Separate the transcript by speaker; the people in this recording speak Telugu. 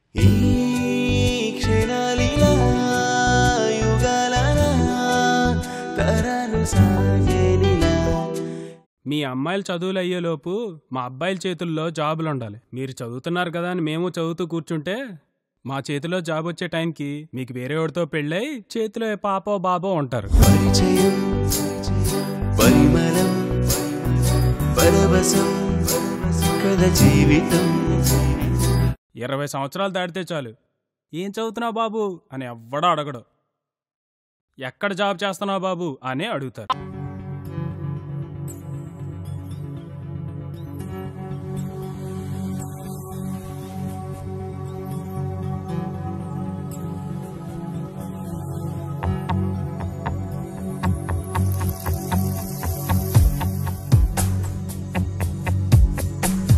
Speaker 1: ఈ క్షణాలిలా యుగాలనా తరాలు సాగేనిలా
Speaker 2: మీ అమ్మాయిలు చదువులు అయ్యేలోపు మా అబ్బాయిల చేతుల్లో జాబులు ఉండాలి మీరు చదువుతున్నారు కదా అని మేము చదువుతూ కూర్చుంటే మా చేతిలో జాబ్ వచ్చే టైంకి మీకు వేరే వాడితో పెళ్ళై చేతిలో ఏ పాపో బాబో ఉంటారు
Speaker 1: పరిచయం పరిమళం పరవశం కథ జీవితం
Speaker 2: ఇరవై సంవత్సరాలు దాటితే చాలు ఏం చదువుతున్నావు బాబు అని ఎవ్వడో అడగడు ఎక్కడ జాబ్ చేస్తున్నావు బాబు అనే అడుగుతారు